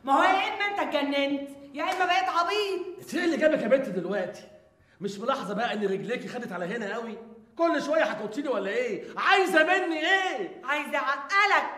ما هو يا اما انت اتجننت يا اما بقيت عبيط انت ايه اللي جابك يا بنت دلوقتي مش ملاحظه بقى ان رجليكي خدت على هنا قوي كل شويه هتوطيني ولا ايه عايزه مني ايه عايزه اعقلك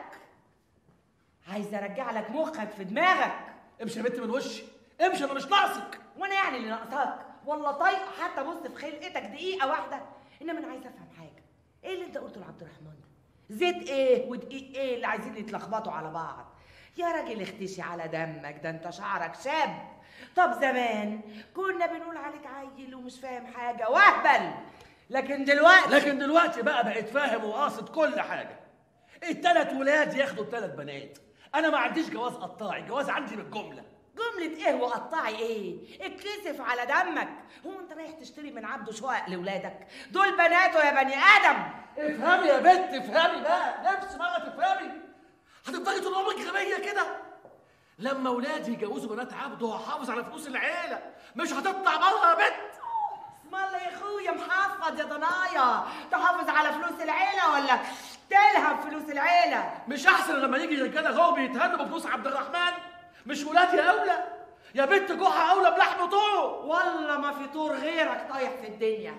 عايزه ارجع لك مخك في دماغك امشي يا بنت من وشي امشي انا مش ناقصك وانا يعني اللي ناقصاك والله طايقه حتى ابص في خلقتك دقيقه واحده انما انا عايزه افهم حاجه ايه اللي انت قلته لعبد الرحمن ده زيت ايه ودقيق ايه اللي عايزين يتلخبطوا على بعض يا راجل اختشي على دمك ده انت شعرك شاب طب زمان كنا بنقول عليك عيل ومش فاهم حاجه واهبل لكن دلوقتي لكن دلوقتي بقى بقيت فاهم وقاصد كل حاجه التلات ولاد ياخدوا التلات بنات انا ما عنديش جواز قطاعي الجواز عندي بالجمله جملة ايه وقطعي ايه؟ اتكسف على دمك، هو انت رايح تشتري من عبده شقق لاولادك؟ دول بناته يا بني ادم افهمي يا بنت افهمي بقى نفس بقى تفهمي هتفضلي طول عمرك غبيه كده لما ولادي يجوزوا بنات عبده هحافظ على فلوس العيله مش هتطلع بره يا بنت اسم الله يا اخويا محافظ يا ضنايا تحافظ على فلوس العيله ولا تلهب فلوس العيله مش احسن لما يجي رجاله غرب يتهنوا بفلوس عبد الرحمن مش ولادي اولى يا بنت جحا اولى بلحم طوره والله ما في طور غيرك طايح في الدنيا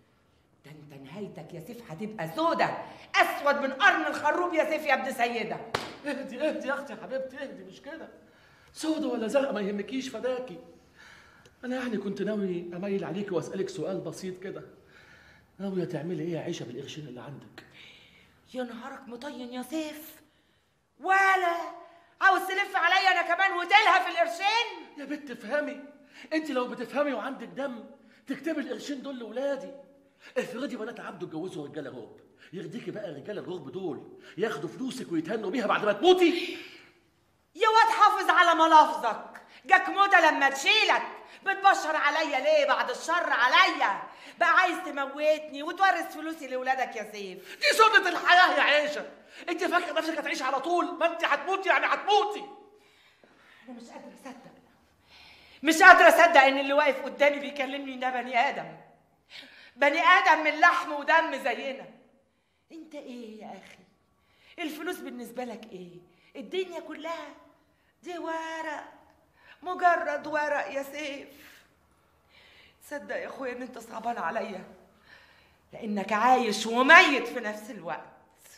ده انت نهايتك يا سيف هتبقى سودة اسود من قرن الخروب يا سيف يا ابن سيده اهدي اهدي يا اختي يا حبيبتي اهدي مش كده سودة ولا زرقاء ما يهمكيش فداكي انا يعني كنت ناوي اميل عليكي واسالك سؤال بسيط كده ناويه تعملي ايه يا عيشه بالقرشين اللي عندك يا نهارك مطين يا سيف ولا عاوز تلف عليا انا كمان وتلهى في القرشين يا بنت افهمي انت لو بتفهمي وعندك دم تكتبي القرشين دول لاولادي افرضي بنات عبده اتجوزوا رجاله غرب يرضيكي بقى الرجاله الغرب دول ياخدوا فلوسك ويتهنوا بيها بعد ما تموتي يا واد حافظ على ملافظك جاك موتة لما تشيلك بتبشر عليا ليه بعد الشر عليا بقى عايز تموتني وتورث فلوسي لاولادك يا سيف دي سنه الحياه يا عيشه انت فاكره نفسك هتعيش على طول ما انت هتموتي يعني هتموتي انا مش قادره اصدق مش قادره اصدق ان اللي واقف قدامي بيكلمني ده بني ادم بني ادم من لحم ودم زينا انت ايه يا اخي الفلوس بالنسبه لك ايه الدنيا كلها دي ورق مجرد ورق يا سيف صدق يا اخويا ان انت صعبان عليا لانك عايش وميت في نفس الوقت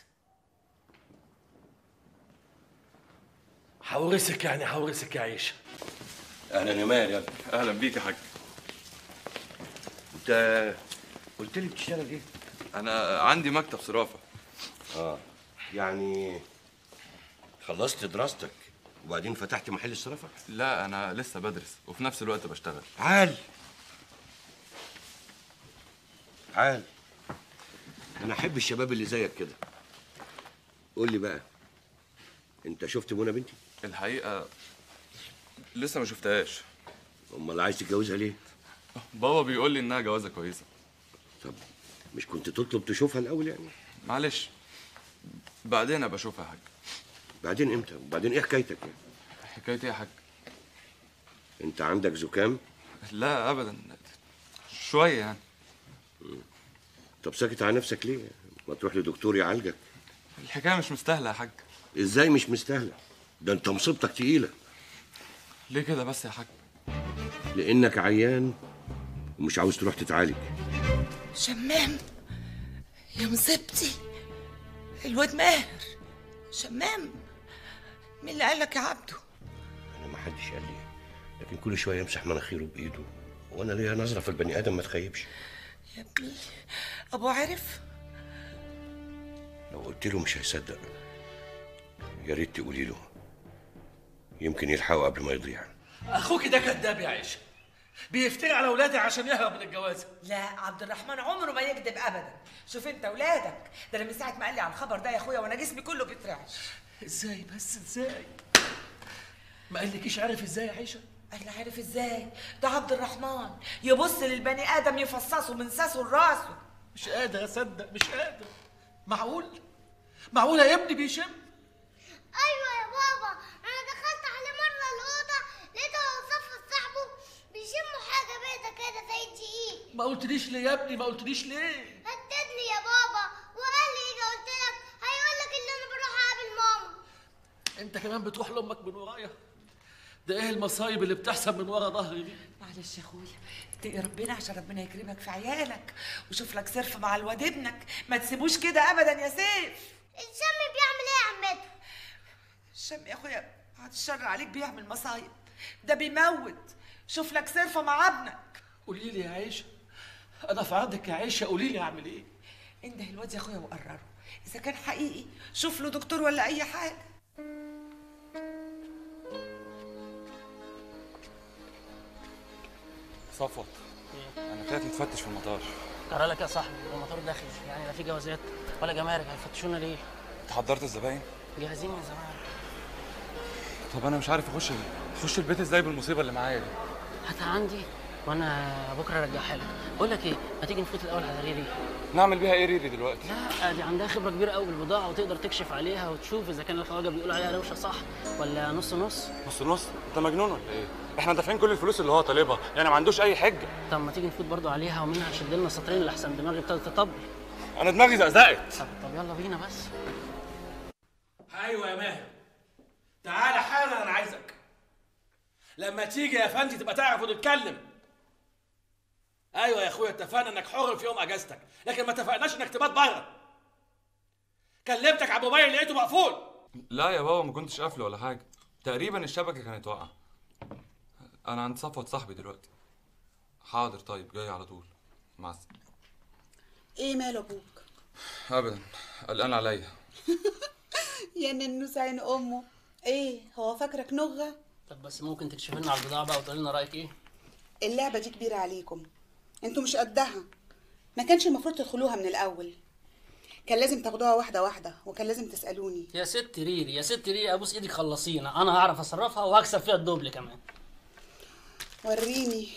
هورثك يعني هورثك يا عيشه اهلا يا ماهر يا ابني. اهلا بيك يا حاج انت قلت لي بتشتغل ايه؟ انا عندي مكتب صرافه اه يعني خلصت دراستك وبعدين فتحت محل الصرافه؟ لا انا لسه بدرس وفي نفس الوقت بشتغل عال عال انا احب الشباب اللي زيك كده قول لي بقى انت شفت منى بنتي الحقيقه لسه ما شفتهاش امال عايز تتجوزها ليه بابا بيقول لي انها جوازه كويسه طب مش كنت تطلب تشوفها الاول يعني معلش بعدين ابقى اشوفها يا حاج بعدين امتى وبعدين ايه حكايتك يعني حكايتي يا حاج انت عندك زكام لا ابدا شويه يعني طب ساكت على نفسك ليه ما تروح لدكتور يعالجك الحكايه مش مستاهله يا حاج ازاي مش مستاهله ده انت مصيبتك تقيله ليه كده بس يا حاج لانك عيان ومش عاوز تروح تتعالج شمام يا مصيبتي الواد ماهر شمام مين اللي قال لك يا عبده انا ما حدش قال لي لكن كل شويه يمسح مناخيره بايده وانا ليا نظره في البني ادم ما تخيبش يا ابني ابو عرف لو قلت له مش هيصدق يا ريت تقولي له يمكن يلحقه قبل ما يضيع اخوك ده كذاب يا عيشه بيفتري على اولادي عشان يهرب من الجواز لا عبد الرحمن عمره ما يكذب ابدا شوف انت اولادك ده انا من ساعه ما قال لي على الخبر ده يا اخويا وانا جسمي كله بيترعش ازاي بس ازاي ما قالكيش عارف ازاي يا عيشه انا عارف ازاي ده عبد الرحمن يبص للبني ادم يفصصه من ساسه لراسه مش قادر اصدق مش قادر معقول معقول يا ابني بيشم ايوه يا بابا انا دخلت على مره الاوضه لقيته هو صف صاحبه بيشموا حاجه بيضه كده زي الدقيق ما قلتليش ليه يا ابني ما قلتليش ليه هددني يا بابا وقال لي اذا قلت لك هيقول لك ان انا بروح اقابل ماما انت كمان بتروح لامك من ورايا ده ايه المصايب اللي بتحصل من ورا ظهري دي معلش يا اخويا اتقي ربنا عشان ربنا يكرمك في عيالك وشوف لك صرف مع الواد ابنك ما تسيبوش كده ابدا يا سيف الشم بيعمل ايه يا عمته الشم يا اخويا بعد الشر عليك بيعمل مصايب ده بيموت شوف لك صرفه مع ابنك قولي لي يا عيشه انا في عرضك يا عيشه قولي لي اعمل ايه انده الواد يا اخويا وقرره اذا كان حقيقي شوف له دكتور ولا اي حاجه صفوت انا طلعت متفتش في المطار ترى لك يا صاحبي المطار داخل يعني لا في جوازات ولا جمارك هيفتشونا ليه؟ انت حضرت الزباين جاهزين من زمان طب انا مش عارف اخش اخش البيت ازاي بالمصيبه اللي معايا دي هاتها عندي وانا بكره ارجعها لك بقول لك ايه ما تيجي نفوت الاول على ريري نعمل بيها ايه ريري دلوقتي لا دي عندها خبره كبيره قوي بالبضاعه وتقدر تكشف عليها وتشوف اذا كان الخواجه بيقول عليها روشه صح ولا نص نص نص نص انت مجنون ولا ايه احنا دافعين كل الفلوس اللي هو طالبها يعني ما عندوش اي حجه طب ما تيجي نفوت برضو عليها ومنها شد لنا سطرين اللي احسن دماغي ابتدت تطبل انا دماغي زقزقت طب طب يلا بينا بس ايوه يا ماهر تعالى حالا انا عايزك لما تيجي يا فندي تبقى تعرف وتتكلم ايوه يا اخويا اتفقنا انك حر في يوم اجازتك لكن ما اتفقناش انك تبات بره كلمتك على الموبايل لقيته مقفول لا يا بابا ما كنتش قافله ولا حاجه تقريبا الشبكه كانت واقعه انا عند صفوت صاحبي دلوقتي حاضر طيب جاي على طول مع السلامه ايه مال ابوك ابدا قلقان عليا يا ننوس عين امه ايه هو فاكرك نغه طب بس ممكن تكشف لنا على البضاعه بقى وتقول لنا رايك ايه اللعبه دي كبيره عليكم انتوا مش قدها ما كانش المفروض تدخلوها من الاول كان لازم تاخدوها واحده واحده وكان لازم تسالوني يا ست ريري يا ست ريري ابوس ايدك خلصينا انا هعرف اصرفها وهكسب فيها الدبل كمان وريني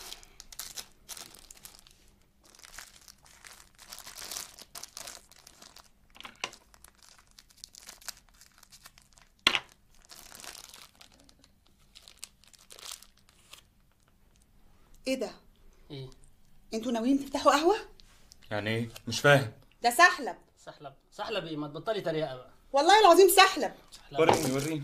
ايه ده ايه انتوا ناويين تفتحوا قهوه يعني ايه مش فاهم ده سحلب سحلب سحلب ايه ما تبطلي تريقه بقى والله العظيم سحلب سحلب. وريني وريني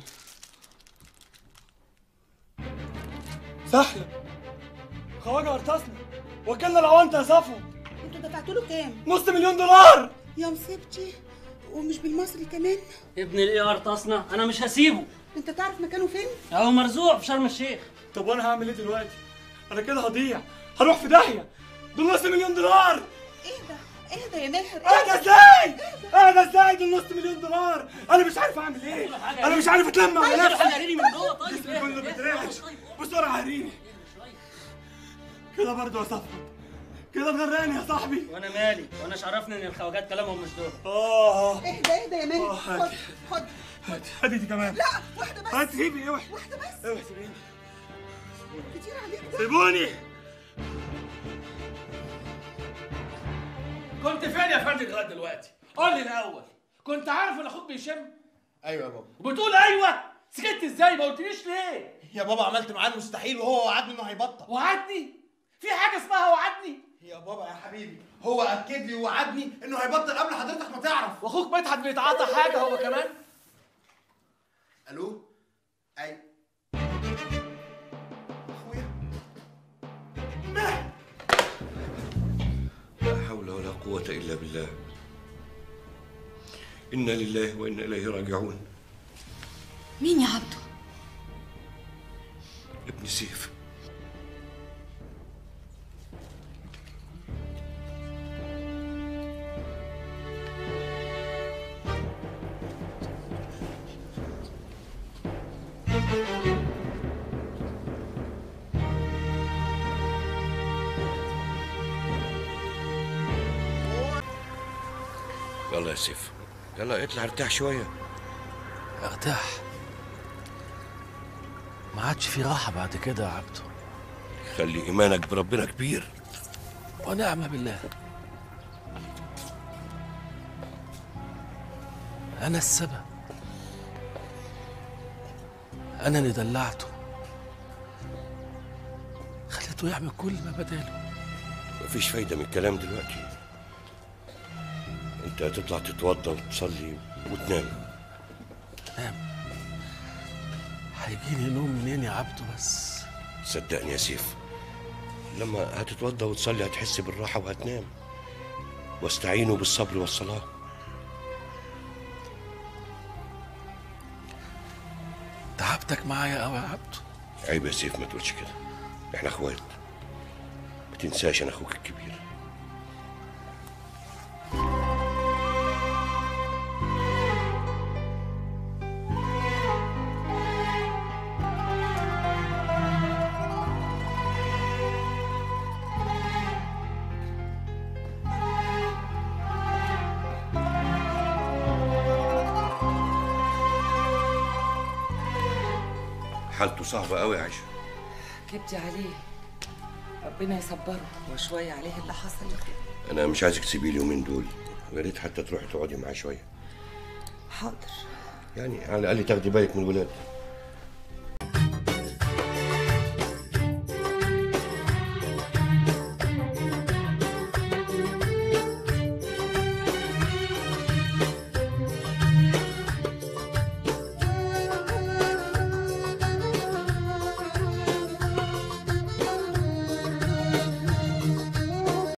سحلة خواجه ارتصنا وكلنا العوانت يا صفو انتوا دفعتوا له كام نص مليون دولار يا مصيبتي ومش بالمصري كمان ابن الايه ارتصنا انا مش هسيبه انت تعرف مكانه فين اهو مرزوع في شرم الشيخ طب وانا هعمل ايه دلوقتي انا كده هضيع هروح في داهيه دول نص مليون دولار ايه ده ايه ده يا ماهر اهدى ازاي اهدى ازاي دول نص مليون دولار انا مش عارف اعمل ايه حاجة انا مش عارف اتلم على حاجه نفسي ريري من جوه طيب جسمي ايه؟ كله ايه؟ بيترعش طيب، بسرعه هريني كده برضه يا صفوت كده تغرقني يا صاحبي وانا مالي وانا عرفني ان الخواجات كلامهم مش دول اه ايه ده ايه ده يا ماهر آه، خد هاتي. خد هات هات دي كمان لا واحده بس هات سيبي اوعي واحده بس اوعي سيبيني كتير عليك ده سيبوني كنت فين يا فندم لغايه دلوقتي قول لي الاول كنت عارف ان اخوك بيشم ايوه يا بابا وبتقول ايوه سكت ازاي ما قلتليش ليه يا بابا عملت معاه المستحيل وهو وعدني انه هيبطل وعدني في حاجه اسمها وعدني يا بابا يا حبيبي هو اكد لي ووعدني انه هيبطل قبل حضرتك ما تعرف واخوك مدحت بيتعاطى حاجه هو كمان الو اي اخويا لا حول ولا قوة إلا بالله إنا لله وإنا إليه راجعون مين يا عبدو؟ ابن سيف يلا يا سيف يلا اطلع ارتاح شويه ارتاح ما عادش في راحه بعد كده يا عبدو خلي ايمانك بربنا كبير ونعم بالله أنا السبب أنا اللي دلعته خليته يعمل كل ما بداله مفيش فايده من الكلام دلوقتي انت هتطلع تتوضى وتصلي وتنام هيجيلي نوم منين يا عبده بس صدقني يا سيف لما هتتوضى وتصلي هتحس بالراحة وهتنام واستعينوا بالصبر والصلاة تعبتك معايا قوي يا عبده عيب يا سيف ما تقولش كده احنا اخوات ما تنساش انا اخوك الكبير حالته صعبة قوي يا عائشة كبتي عليه ربنا يصبره وشوية عليه اللي حصل كده انا مش عايزك تسيبيه اليومين دول ويا ريت حتى تروحي تقعدي معاه شوية حاضر يعني على الاقل تاخدي بالك من الولاد